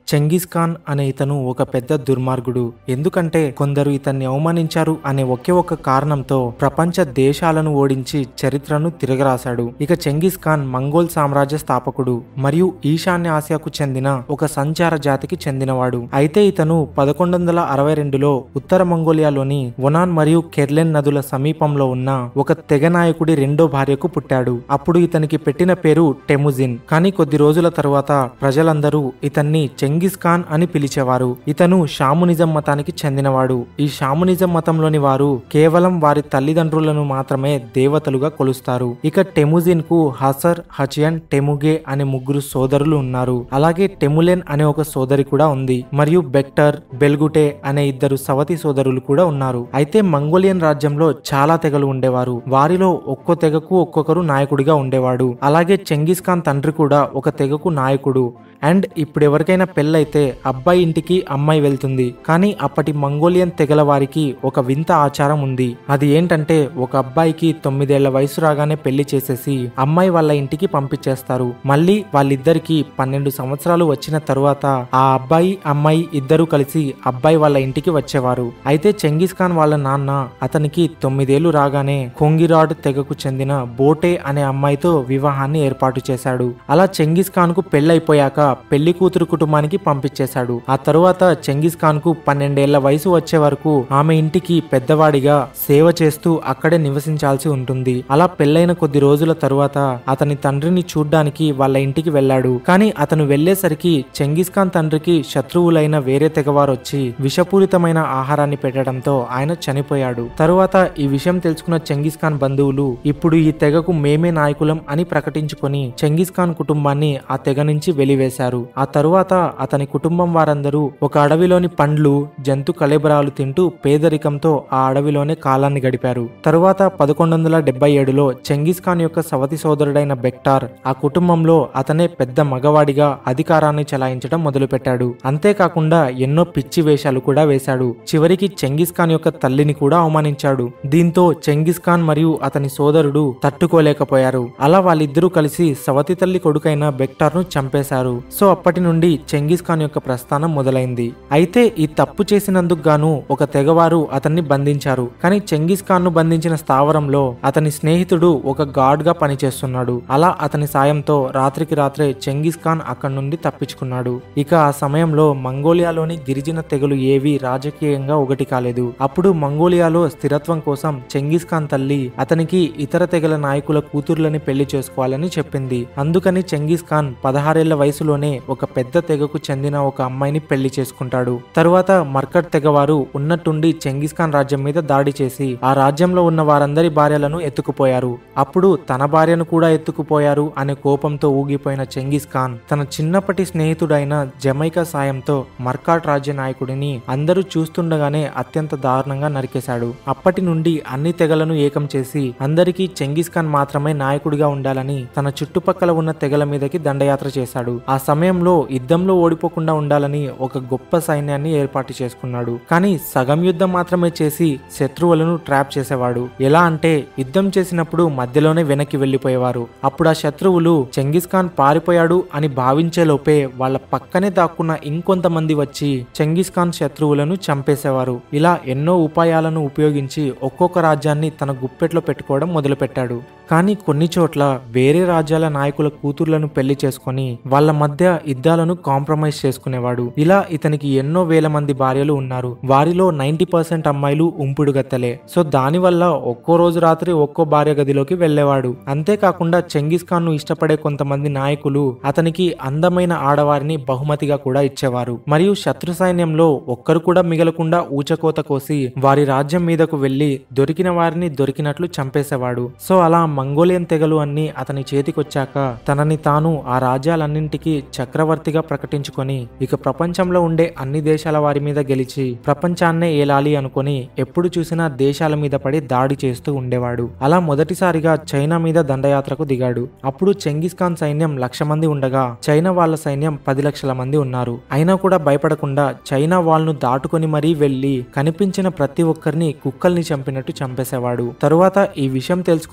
Genghis Khan అనే ఇతను ఒక పెద్ద దుర్మార్గుడు ఎందుకంటే కొందరు ఇతన్ని అవమానించారు అనే ఒకే ఒక కారణంతో ప్రపంచ దేశాలను ఓడించి చరిత్రను తిరగరాశాడు ఇక చెంగిస్ ఖాన్ మంగోల్ సామ్రాజ్య స్థాపకుడు మరియు ఈశాన్య ఆసియాకు చెందిన ఒక సంచార జాతికి చెందినవాడు అయితే ఇతను పదకొండు వందల అరవై రెండులో ఉత్తర మంగోలియాలోని వొనాన్ మరియు కెర్లెన్ నదుల సమీపంలో ఉన్న ఒక తెగ నాయకుడి రెండో భార్యకు పుట్టాడు అప్పుడు ఇతనికి పెట్టిన పేరు టెముజిన్ కానీ కొద్ది రోజుల తరువాత ప్రజలందరూ ఇతన్ని చెంగిస్ ఖాన్ అని పిలిచేవారు ఇతను షామునిజం మతానికి చెందినవాడు ఈ షామునిజం మతంలోని వారు కేవలం వారి తల్లిదండ్రులను మాత్రమే దేవతలుగా కొలుస్తారు ఇక టెముజిన్ కు హసర్ హచియన్ టెముగే అనే ముగ్గురు సోదరులు ఉన్నారు అలాగే టెములెన్ అనే ఒక సోదరి కూడా ఉంది మరియు బెక్టర్ బెల్గుటే అనే ఇద్దరు సవతి సోదరులు కూడా ఉన్నారు అయితే మంగోలియన్ రాజ్యంలో చాలా తెగలు ఉండేవారు వారిలో ఒక్కో తెగకు ఒక్కొక్కరు నాయకుడిగా ఉండేవాడు అలాగే చెంగిస్ ఖాన్ తండ్రి కూడా ఒక తెగకు నాయకుడు అండ్ ఇప్పుడు ఎవరికైనా పెళ్ళైతే అబ్బాయి ఇంటికి అమ్మాయి వెళ్తుంది కానీ అప్పటి మంగోలియన్ తెగల వారికి ఒక వింత ఆచారం ఉంది అది ఏంటంటే ఒక అబ్బాయికి తొమ్మిదేళ్ల వయసు రాగానే పెళ్లి చేసేసి అమ్మాయి వాళ్ళ ఇంటికి పంపించేస్తారు మళ్ళీ వాళ్ళిద్దరికి పన్నెండు సంవత్సరాలు వచ్చిన తరువాత ఆ అబ్బాయి అమ్మాయి ఇద్దరు కలిసి అబ్బాయి వాళ్ళ ఇంటికి వచ్చేవారు అయితే చెంగిస్ ఖాన్ వాళ్ళ నాన్న అతనికి తొమ్మిదేళ్లు రాగానే కొంగిరాడ్ తెగకు చెందిన బోటే అనే అమ్మాయితో వివాహాన్ని ఏర్పాటు చేశాడు అలా చెంగిస్ ఖాన్ కు పెళ్ళైపోయాక పెళ్లి కూతురు కుటుంబానికి పంపించేశాడు ఆ తరువాత చెంగిస్ ఖాన్ కు పన్నెండేళ్ల వయసు వచ్చే వరకు ఆమె ఇంటికి పెద్దవాడిగా సేవ చేస్తూ అక్కడే నివసించాల్సి ఉంటుంది అలా పెళ్ళైన కొద్ది రోజుల తరువాత అతని తండ్రిని చూడ్డానికి వాళ్ళ ఇంటికి వెళ్ళాడు కానీ అతను వెళ్లేసరికి చెంగిస్ ఖాన్ తండ్రికి శత్రువులైన వేరే తెగవారు వచ్చి విషపూరితమైన ఆహారాన్ని పెట్టడంతో ఆయన చనిపోయాడు తరువాత ఈ విషయం తెలుసుకున్న చెంగిస్ ఖాన్ బంధువులు ఇప్పుడు ఈ తెగకు మేమే నాయకులం అని ప్రకటించుకొని చెంగిస్ ఖాన్ కుటుంబాన్ని ఆ తెగ నుంచి వెలివేశారు ఆ తరువాత అతని కుటుంబం వారందరూ ఒక అడవిలోని పండ్లు జంతు కళేబరాలు తింటూ పేదరికంతో ఆ అడవిలోనే కాలాన్ని గడిపారు తరువాత పదకొండు వందల డెబ్బై ఏడులో చెంగిస్ ఖాన్ యొక్క సవతి సోదరుడైన బెక్టార్ ఆ కుటుంబంలో అతనే పెద్ద మగవాడిగా అధికారాన్ని చెలాయించడం మొదలుపెట్టాడు అంతేకాకుండా ఎన్నో పిచ్చి వేషాలు కూడా వేశాడు చివరికి చెంగిస్ ఖాన్ యొక్క తల్లిని కూడా అవమానించాడు దీంతో చెంగిస్ ఖాన్ మరియు అతని సోదరుడు తట్టుకోలేకపోయారు అలా వాళ్ళిద్దరూ కలిసి సవతి తల్లి కొడుకైన బెక్టార్ ను చంపేశారు సో అప్పటి నుండి చెంగిస్ ఖాన్ యొక్క ప్రస్థానం మొదలైంది అయితే ఈ తప్పు చేసినందుకు గాను ఒక తెగవారు అతన్ని బంధించారు కానీ చెంగిస్ ఖాన్ ను బంధించిన స్థావరంలో అతని స్నేహితుడు ఒక గాడ్ గా పనిచేస్తున్నాడు అలా అతని సాయంతో రాత్రికి రాత్రే చెంగిస్ ఖాన్ అక్కడి నుండి తప్పించుకున్నాడు ఇక ఆ సమయంలో మంగోలియాలోని గిరిజన తెగలు ఏవి రాజకీయంగా ఒకటి కాలేదు అప్పుడు మంగోలియాలో స్థిరత్వం కోసం చెంగిస్ ఖాన్ తల్లి అతనికి ఇతర తెగల నాయకుల కూతుర్లని పెళ్లి చేసుకోవాలని చెప్పింది అందుకని చెంగిస్ ఖాన్ పదహారేళ్ల వయసులోనే ఒక పెద్ద తెగకు చెందిన ఒక అమ్మాయిని పెళ్లి చేసుకుంటాడు తరువాత మర్కట్ తెగవారు ఉన్నట్టుండి చెంగిస్ ఖాన్ రాజ్యం మీద దాడి చేసి ఆ రాజ్యంలో ఉన్న వారందరి భార్యలను ఎత్తుకుపోయారు అప్పుడు తన భార్యను కూడా ఎత్తుకుపోయారు అనే కోపంతో ఊగిపోయిన చెంగిస్ ఖాన్ తన చిన్నప్పటి స్నేహితుడైన జమైకా సాయంతో మర్కాట్ రాజ్య నాయకుడిని అందరూ చూస్తుండగానే అత్యంత దారుణంగా నరికేశాడు అప్పటి నుండి అన్ని తెగలను ఏకం చేసి అందరికీ చెంగిస్ ఖాన్ మాత్రమే నాయకుడిగా ఉండాలని తన చుట్టుపక్కల ఉన్న తెగల మీదకి దండయాత్ర చేశాడు ఆ సమయంలో యుద్ధంలో ఓడిపోకుండా ఉండాలని ఒక గొప్ప సైన్యాన్ని ఏర్పాటు చేసుకున్నాడు కానీ సగం యుద్ధం మాత్రమే చేసి శత్రువులను ట్రాప్ చేసేవాడు ఎలా అంటే యుద్ధం చేసినప్పుడు మధ్యలోనే వెనక్కి వెళ్లిపోయేవారు అప్పుడు ఆ శత్రువులు చెంగిస్ ఖాన్ పారిపోయాడు అని భావించే లోపే వాళ్ళ పక్కనే దాక్కున్న ఇంకొంతమంది వచ్చి చెంగిస్ ఖాన్ శత్రువులను చంపేసేవారు ఇలా ఎన్నో ఉపాయాలను ఉపయోగించి ఒక్కొక్క రాజ్యాన్ని తన గుప్పెట్లో పెట్టుకోవడం మొదలుపెట్టాడు కానీ కొన్ని చోట్ల వేరే రాజ్యాల నాయకుల కూతుర్లను పెళ్లి చేసుకొని వాళ్ళ మధ్య యుద్ధాలను కాంప్రమైజ్ చేసుకునేవాడు ఇలా ఇతనికి ఎన్నో వేల మంది భార్యలు ఉన్నారు వారిలో నైన్టీ పర్సెంట్ అమ్మాయిలు ఉంపుడు గత్తలే సో దానివల్ల ఒక్కో రోజు రాత్రి ఒక్కో భార్య గదిలోకి వెళ్ళేవాడు అంతేకాకుండా చెంగిస్ ఖాన్ ను ఇష్టపడే కొంతమంది నాయకులు అతనికి అందమైన ఆడవారిని బహుమతిగా కూడా ఇచ్చేవారు మరియు శత్రు సైన్యంలో ఒక్కరు కూడా మిగలకుండా ఊచకోత కోసి వారి రాజ్యం మీదకు వెళ్లి దొరికిన వారిని దొరికినట్లు చంపేసేవాడు సో అలా మంగోలియన్ తెగలు అన్ని అతని చేతికొచ్చాక తనని తాను ఆ రాజ్యాలన్నింటికి చక్రవర్తిగా ప్రకటించుకొని ఇక ప్రపంచంలో ఉండే అన్ని దేశాల వారి మీద గెలిచి ప్రపంచాన్నే ఏలాలి అనుకొని ఎప్పుడు చూసినా దేశాల మీద పడి దాడి చేస్తూ ఉండేవాడు అలా మొదటిసారిగా చైనా మీద దండయాత్రకు దిగాడు అప్పుడు చెంగిస్ ఖాన్ సైన్యం లక్ష మంది ఉండగా చైనా వాళ్ళ సైన్యం పది లక్షల మంది ఉన్నారు అయినా కూడా భయపడకుండా చైనా వాళ్ళను దాటుకొని మరీ వెళ్లి కనిపించిన ప్రతి ఒక్కరిని కుక్కల్ని చంపినట్టు చంపేసేవాడు తరువాత ఈ విషయం తెలుసుకున్న చైనా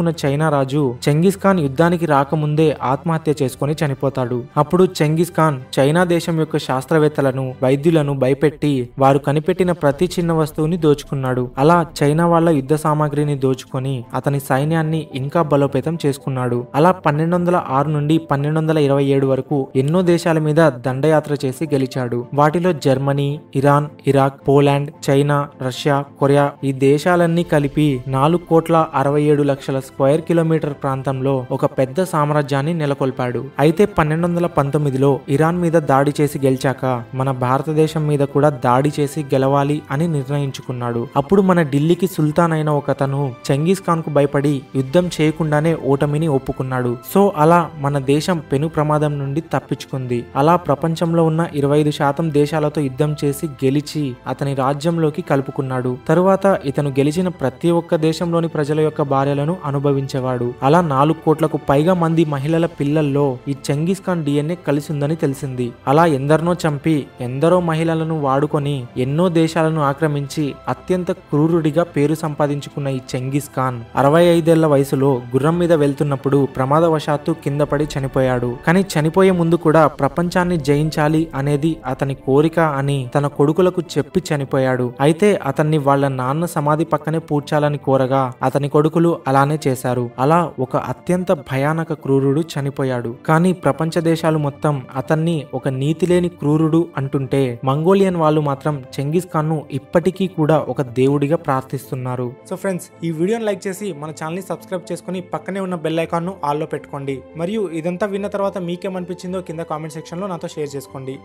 రాజు చెంగిస్ ఖాన్ యుద్ధానికి రాకముందే ఆత్మహత్య చేసుకొని చనిపోతాడు అప్పుడు చెంగిస్ ఖాన్ చైనా దేశం యొక్క శాస్త్రవేత్తలను వైద్యులను భయపెట్టి వారు కనిపెట్టిన ప్రతి చిన్న వస్తువుని దోచుకున్నాడు అలా చైనా వాళ్ళ యుద్ధ సామాగ్రిని దోచుకొని అతని సైన్యాన్ని ఇంకా బలోపేతం చేసుకున్నాడు అలా పన్నెండు వందల ఆరు నుండి పన్నెండు వందల ఇరవై ఏడు వరకు ఎన్నో దేశాల మీద దండయాత్ర చేసి గెలిచాడు వాటిలో Germany Iran Iraq Poland China Russia Korea ఈ దేశాలన్నీ కలిపి నాలుగు కోట్ల అరవై ఏడు లక్షల స్క్వేర్ కిలోమీటర్ ప్రాంతంలో ఒక పెద్ద సామ్రాజ్యాన్ని నెలకొల్పాడు అయితే పన్నెండు వందల పంతొమ్మిదిలో ఇరాన్ మీద దాడి చేసి గెలిచాక మన భారతదేశం మీద కూడా దాడి చేసి గెలవాలి అని నిర్ణయించుకున్నాడు అప్పుడు మన ఢిల్లీకి సుల్తాన్ అయిన ఒకతను చెంగీస్ ఖాన్ కు భయపడి యుద్ధం చేయకుండానే ఓటమిని ఒప్పుకున్నాడు సో అలా మన దేశం పెను ప్రమాదం నుండి తప్పించుకుంది అలా ప్రపంచంలో ఉన్న ఇరవై ఐదు శాతం దేశాలతో యుద్ధం చేసి గెలిచి అతని రాజ్యంలోకి కలుపుకున్నాడు తరువాత ఇతను గెలిచిన ప్రతి ఒక్క దేశంలోని ప్రజల యొక్క భార్యలను అనుభవించేవాడు అలా నాలుగు కోట్లకు పైగా మంది మహిళల పిల్లల్లో ఈ చెంగిస్ ఖాన్ డిఎన్ఏ కలిసి ఉందని తెలిసింది అలా ఎందరినో చంపి ఎందరో మహిళలను వాడుకొని ఎన్నో దేశాలను ఆక్రమించి అత్యంత క్రూరుడిగా పేరు సంపాదించుకున్న ఈ చెంగిస్ ఖాన్ అరవై ఐదేళ్ల వయసులో గుర్రం మీద వెళ్తున్నప్పుడు ప్రమాదవశాత్తు కింద పడి చనిపోయాడు కానీ చనిపోయే ముందు కూడా ప్రపంచాన్ని జయించాలి అనేది అతని కోరిక అని తన కొడుకులకు చెప్పి చనిపోయాడు అయితే అతన్ని వాళ్ళ నాన్న సమాధి పక్కనే పూడ్చాలని కోరగా అతని కొడుకులు అలానే చేశారు అలా ఒక అత్యంత భయానక క్రూరుడు చనిపోయాడు కానీ ప్రపంచ దేశాలు మొత్తం అతన్ని ఒక నీతిలేని క్రూరుడు అంటుంటే మంగోలియన్ వాళ్ళు మాత్రం చెంగిస్ ఖాన్ ను ఇప్పటికీ కూడా ఒక దేవుడిగా ప్రార్థిస్తున్నారు సో ఫ్రెండ్స్ ఈ వీడియోని లైక్ చేసి మన ఛానల్ ని సబ్స్క్రైబ్ చేసుకుని పక్కనే ఉన్న బెల్ ఐకాన్ ను ఆల్లో పెట్టుకోండి మరియు ఇదంతా విన్న తర్వాత మీకేమనిపించిందో కింద కామెంట్ సెక్షన్ లో నాతో షేర్ చేసుకోండి